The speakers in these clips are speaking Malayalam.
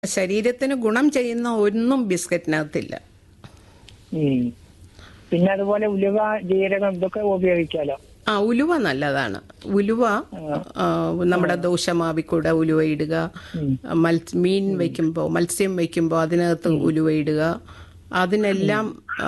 ശരീരത്തിന് ഗുണം ചെയ്യുന്ന ഒന്നും ബിസ്ക്കറ്റിനകത്തില്ല ഉം. പിന്നെ അതുപോലെ ഉലുവ ജീരകം ഇതൊക്കെ ഉപയോഗിക്കാലോ ആ ഉലുവ നല്ലതാണ് ഉലുവ ആ, നമ്മുടെ ദോശമാവിക്കൂടെ ഉലുവ ഇടുക മത്സ് മീൻ വെക്കുമ്പോൾ മത്സ്യം വെക്കുമ്പോൾ അതിനകത്ത് ഉലുവ ഇടുക അതിനെല്ലാം ആ,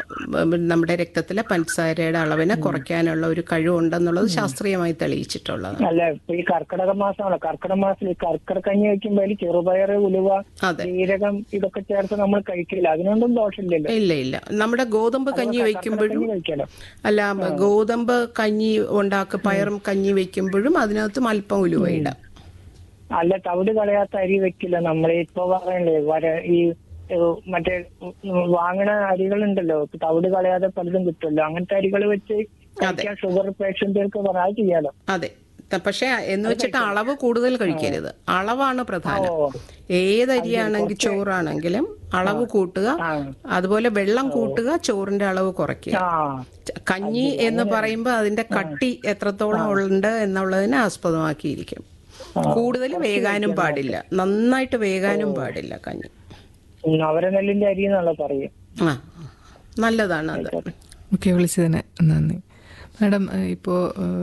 നമ്മുടെ രക്തത്തിലെ പഞ്ചസാരയുടെ അളവിനെ കുറയ്ക്കാനുള്ള ഒരു കഴിവുണ്ടെന്നുള്ളത് ശാസ്ത്രീയമായി തെളിയിച്ചിട്ടുള്ളതാണ് അല്ല ഇപ്പൊ ഈ കർക്കിടക മാസമാണല്ലോ കർക്കിടക മാസത്തിൽ ഈ കർക്കിടക കഞ്ഞി വെക്കുമ്പോ അതിൽ ചെറുപയർ ഉലുവ അതെ ജീരകം ഇതൊക്കെ ചേർത്ത് നമ്മൾ കഴിക്കില്ല അതിനൊന്നും ദോഷമില്ലല്ലോ ഇല്ല ഇല്ല നമ്മുടെ ഗോതമ്പ് കഞ്ഞി വെക്കുമ്പോഴും കഞ്ഞി കഴിക്കാലോ അല്ല ഗോതമ്പ് കഞ്ഞി ഉണ്ടാക്ക പയറും കഞ്ഞി വെക്കുമ്പോഴും അതിനകത്തും അല്പം ഉലുവ ഇടാം അല്ല തവിട് കളയാത്ത അരി വെക്കില്ല നമ്മൾ ഇപ്പൊ പറയണ്ടേ വര ഈ ഏഹ്, മറ്റേ വാങ്ങണ അരികളുണ്ടല്ലോ ഇപ്പൊ തവിട് കളയാതെ പലതും കിട്ടുമല്ലോ അങ്ങനത്തെ അരികൾ വെച്ച് കഴിക്കാൻ ഷുഗർ പേഷ്യന്റുകൾക്ക് പറയാതെ ചെയ്യാലോ അതെ ത- പക്ഷെ എന്ന് വെച്ചിട്ട് അളവ് കൂടുതൽ കഴിക്കരുത് അളവാണ് പ്രധാനം ഓ. ഏതരിയാണെങ്കിൽ ചോറാണെങ്കിലും അളവ് കൂട്ടുക ആ. അതുപോലെ വെള്ളം കൂട്ടുക ചോറിന്റെ അളവ് കുറയ്ക്കുക ആ ച- കഞ്ഞി എന്ന് പറയുമ്പോൾ അതിന്റെ കട്ടി എത്രത്തോളം ഉണ്ട് എന്നുള്ളതിനെ ആസ്പദമാക്കിയിരിക്കും കൂടുതൽ വേകാനും പാടില്ല നന്നായിട്ട് വേകാനും പാടില്ല കഞ്ഞി ഉം, നവരനെല്ലിന്റെ അരി എന്നുള്ള പറയും ആ നല്ലതാണ് അത് ഓക്കെ വിളിച്ചതിന് നന്ദി മാഡം ഇപ്പോൾ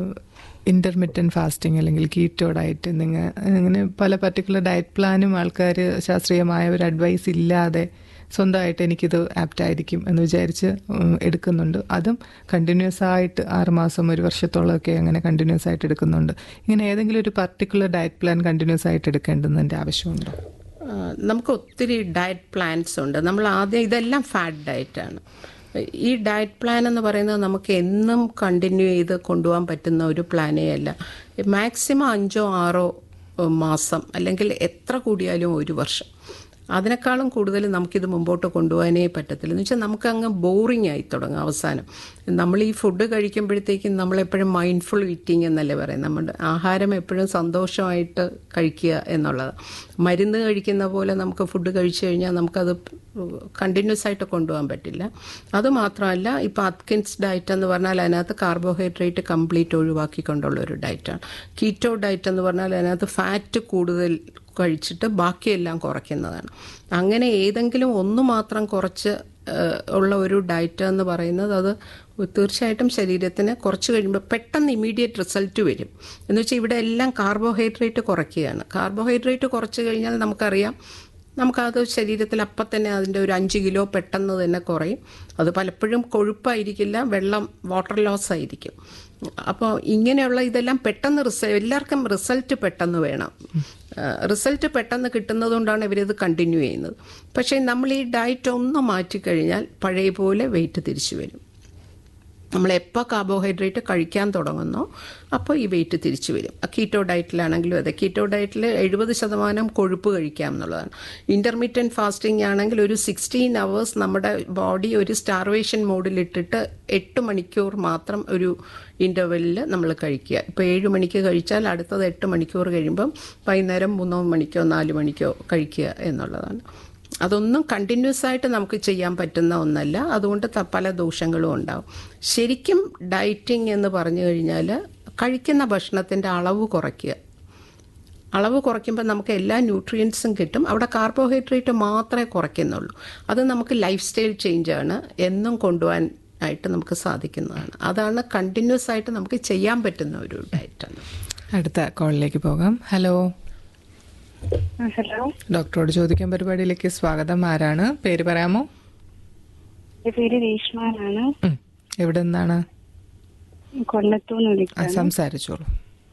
ഇൻ്റർമീഡിയൻ ഫാസ്റ്റിംഗ് അല്ലെങ്കിൽ കീറ്റോ ഡയറ്റ് നിങ്ങൾ അങ്ങനെ പല പർട്ടിക്കുലർ ഡയറ്റ് പ്ലാനും ആൾക്കാർ ശാസ്ത്രീയമായ ഒരു അഡ്വൈസ് ഇല്ലാതെ സ്വന്തമായിട്ട് എനിക്കിത് ആപ്റ്റ് ആയിരിക്കും എന്ന് വിചാരിച്ച് ഉം, എടുക്കുന്നുണ്ട് അതും കണ്ടിന്യൂസ് ആയിട്ട് ആറുമാസം ഒരു വർഷത്തോളമൊക്കെ അങ്ങനെ കണ്ടിന്യൂസ് ആയിട്ട് എടുക്കുന്നുണ്ട് ഇങ്ങനെ ഏതെങ്കിലും ഒരു പർട്ടിക്കുലർ ഡയറ്റ് പ്ലാൻ കണ്ടിന്യൂസ് ആയിട്ട് എടുക്കേണ്ടതിൻ്റെ ആവശ്യമുണ്ടോ ആ, നമുക്ക് ഒത്തിരി ഡയറ്റ് പ്ലാൻസ് ഉണ്ട് നമ്മൾ ആദ്യം ഇതെല്ലാം ഫാറ്റ് ഡയറ്റാണ് ഈ ഡയറ്റ് പ്ലാൻ എന്ന് പറയുന്നത് നമുക്ക് എന്നും കണ്ടിന്യൂ ചെയ്ത് കൊണ്ടുപോകാൻ പറ്റുന്ന ഒരു പ്ലാനേ അല്ല മാക്സിമം അഞ്ചോ ആറോ ഏഹ്, മാസം അല്ലെങ്കിൽ എത്ര കൂടിയാലും ഒരു വർഷം അതിനേക്കാളും കൂടുതൽ നമുക്കിത് മുമ്പോട്ട് കൊണ്ടുപോകാനേ പറ്റത്തില്ല എന്ന് വെച്ചാൽ നമുക്ക് അങ്ങ് ബോറിംഗ് ആയി തുടങ്ങും അവസാനം നമ്മൾ ഈ ഫുഡ് കഴിക്കുമ്പോഴത്തേക്കും നമ്മളെപ്പോഴും മൈൻഡ്ഫുൾ ഈറ്റിംഗ് എന്നല്ലേ പറയും നമ്മുടെ ആഹാരം എപ്പോഴും സന്തോഷമായിട്ട് കഴിക്കുക എന്നുള്ളത് മരുന്ന് കഴിക്കുന്ന പോലെ നമുക്ക് ഫുഡ് കഴിച്ചു കഴിഞ്ഞാൽ നമുക്കത് കണ്ടിന്യൂസ് ആയിട്ട് കൊണ്ടുപോകാൻ പറ്റില്ല അതുമാത്രമല്ല ഇപ്പോൾ അത്കിൻസ് ഡയറ്റ് എന്ന് പറഞ്ഞാൽ അതിനകത്ത് കാർബോഹൈഡ്രേറ്റ് കംപ്ലീറ്റ് ഒഴിവാക്കിക്കൊണ്ടുള്ള ഒരു ഡയറ്റാണ് കീറ്റോ ഡയറ്റ് എന്ന് പറഞ്ഞാൽ അതിനകത്ത് ഫാറ്റ് കൂടുതൽ കഴിച്ചിട്ട് ബാക്കിയെല്ലാം കുറയ്ക്കുന്നതാണ് അങ്ങനെ ഏതെങ്കിലും ഒന്ന് മാത്രം കുറച്ച് ഏഹ്, ഉള്ള ഒരു ഡയറ്റ് എന്ന് പറയുന്നത് അത് തീർച്ചയായിട്ടും ശരീരത്തിന് കുറച്ച് കഴിയുമ്പോൾ പെട്ടെന്ന് ഇമീഡിയറ്റ് റിസൾട്ട് വരും എന്ന് വെച്ചാൽ ഇവിടെ എല്ലാം കാർബോഹൈഡ്രേറ്റ് കുറയ്ക്കുകയാണ് കാർബോഹൈഡ്രേറ്റ് കുറച്ച് കഴിഞ്ഞാൽ നമുക്കറിയാം നമുക്കത് ശരീരത്തിൽ അപ്പം തന്നെ അതിൻ്റെ ഒരു അഞ്ച് കിലോ പെട്ടെന്ന് തന്നെ കുറയും അത് പലപ്പോഴും കൊഴുപ്പായിരിക്കില്ല വെള്ളം വാട്ടർ ലോസ് ആയിരിക്കും അപ്പോൾ ഇങ്ങനെയുള്ള ഇതെല്ലാം പെട്ടെന്ന് റിസ എല്ലാവർക്കും റിസൾട്ട് പെട്ടെന്ന് വേണം റിസൾട്ട് പെട്ടെന്ന് കിട്ടുന്നതുകൊണ്ടാണ് ഇവരിത് കണ്ടിന്യൂ ചെയ്യുന്നത് പക്ഷേ നമ്മൾ ഈ ഡയറ്റ് ഒന്ന് മാറ്റിക്കഴിഞ്ഞാൽ പഴയ പോലെ വെയിറ്റ് തിരിച്ചു വരും നമ്മൾ എപ്പോൾ കാർബോഹൈഡ്രേറ്റ് കഴിക്കാൻ തുടങ്ങുന്നോ അപ്പോൾ ഈ വെയിറ്റ് തിരിച്ചു വരും കീറ്റോ ഡയറ്റിലാണെങ്കിലും അതെ കീറ്റോ ഡയറ്റിൽ എഴുപത് ശതമാനം കൊഴുപ്പ് കഴിക്കാം എന്നുള്ളതാണ് ഇൻ്റർമീഡിയറ്റ് ഫാസ്റ്റിംഗ് ആണെങ്കിൽ ഒരു സിക്സ്റ്റീൻ അവേഴ്സ് നമ്മുടെ ബോഡി ഒരു സ്റ്റാർവേഷൻ മോഡിലിട്ടിട്ട് എട്ട് മണിക്കൂർ മാത്രം ഒരു ഇൻ്റർവെല്ലിൽ നമ്മൾ കഴിക്കുക ഇപ്പോൾ ഏഴ് മണിക്ക് കഴിച്ചാൽ അടുത്തത് എട്ട് മണിക്കൂർ കഴിയുമ്പം വൈകുന്നേരം മൂന്നോ മണിക്കോ നാല് മണിക്കോ കഴിക്കുക എന്നുള്ളതാണ് അതൊന്നും കണ്ടിന്യൂസ് ആയിട്ട് നമുക്ക് ചെയ്യാൻ പറ്റുന്ന ഒന്നല്ല അതുകൊണ്ട് ത- പല ദോഷങ്ങളും ഉണ്ടാവും ശരിക്കും ഡയറ്റിംഗ് എന്ന് പറഞ്ഞു കഴിഞ്ഞാൽ കഴിക്കുന്ന ഭക്ഷണത്തിൻ്റെ അളവ് കുറയ്ക്കുക അളവ് കുറയ്ക്കുമ്പോൾ നമുക്ക് എല്ലാ ന്യൂട്രിയൻസും കിട്ടും അവിടെ കാർബോഹൈഡ്രേറ്റ് മാത്രമേ കുറയ്ക്കുന്നുള്ളൂ അത് നമുക്ക് ലൈഫ് സ്റ്റൈൽ ചേഞ്ചാണ് എന്നും കൊണ്ടുപോകാൻ ആയിട്ട് നമുക്ക് സാധിക്കുന്നതാണ് അതാണ് കണ്ടിന്യൂസ് ആയിട്ട് നമുക്ക് ചെയ്യാൻ പറ്റുന്ന ഒരു ഡയറ്റാണ് അടുത്ത കോളിലേക്ക് പോകാം ഹലോ ഹലോ ഡോക്ടറോട് ചോദിക്കാൻ പരിപാടിയിലേക്ക് സ്വാഗതം ആരാണ് പേര് പറയാമോ എന്റെ പേര് രേഷ്മ എന്നാണ് ഉം. എവിടെ നിന്നാണ് കൊല്ലത്തൂന്ന് ആ, വിളിക്കുന്നത് സംസാരിച്ചോളൂ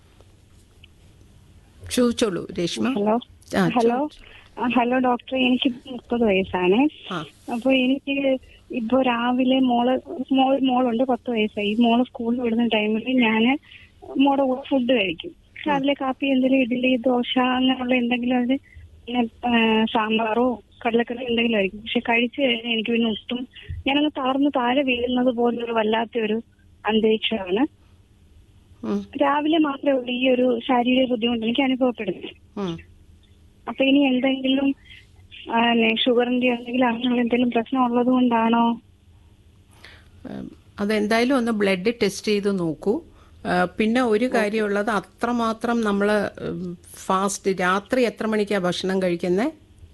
ചോദിച്ചോളൂ രേഷ്മ ഹലോ ആ, ഹലോ ആ, ഹലോ ഡോക്ടർ എനിക്ക് മുപ്പത് വയസ്സാണ് ആ. അപ്പൊ എനിക്ക് ഇപ്പൊ രാവിലെ മോള് മോൾ മോളുണ്ട് പത്ത് വയസ്സായി ഈ മോള് സ്കൂളിൽ വിടുന്ന ടൈമിൽ ഞാൻ മോടെ കൂടെ ഫുഡ് കഴിക്കും രാവിലെ കാപ്പി എന്തെങ്കിലും ഇഡ്ഡലി ദോശ അങ്ങനെയുള്ള എന്തെങ്കിലും അത് പിന്നെ ആ, സാമ്പാറോ കടലക്കറി എന്തെങ്കിലും ആയിരിക്കും പക്ഷെ കഴിച്ചു കഴിഞ്ഞാൽ എനിക്ക് പിന്നെ ഒട്ടും ഞാനങ്ങ് തളർന്ന് താഴെ വീഴുന്നത് പോലൊരു വല്ലാത്ത ഒരു അന്തരീക്ഷമാണ് ഉം, രാവിലെ മാത്രമേ ഉള്ളൂ ഈ ഒരു ശാരീരിക ബുദ്ധിമുട്ട് എനിക്ക് അനുഭവപ്പെടുന്നത് ഉം. അപ്പൊ ഇനി എന്തെങ്കിലും ആ, നെ, ഷുഗറിന്റെ എന്തെങ്കിലും അങ്ങനെയുള്ള എന്തെങ്കിലും പ്രശ്നം ഉള്ളത് കൊണ്ടാണോ ഉം, അതെന്തായാലും ഒന്ന് ബ്ലഡ് ടെസ്റ്റ് ചെയ്ത് നോക്കൂ ആ, പിന്നെ ഒരു കാര്യമുള്ളത് അത്രമാത്രം നമ്മൾ ഫാസ്റ്റ് രാത്രി എത്ര മണിക്കാണ് ഭക്ഷണം കഴിക്കുന്നത്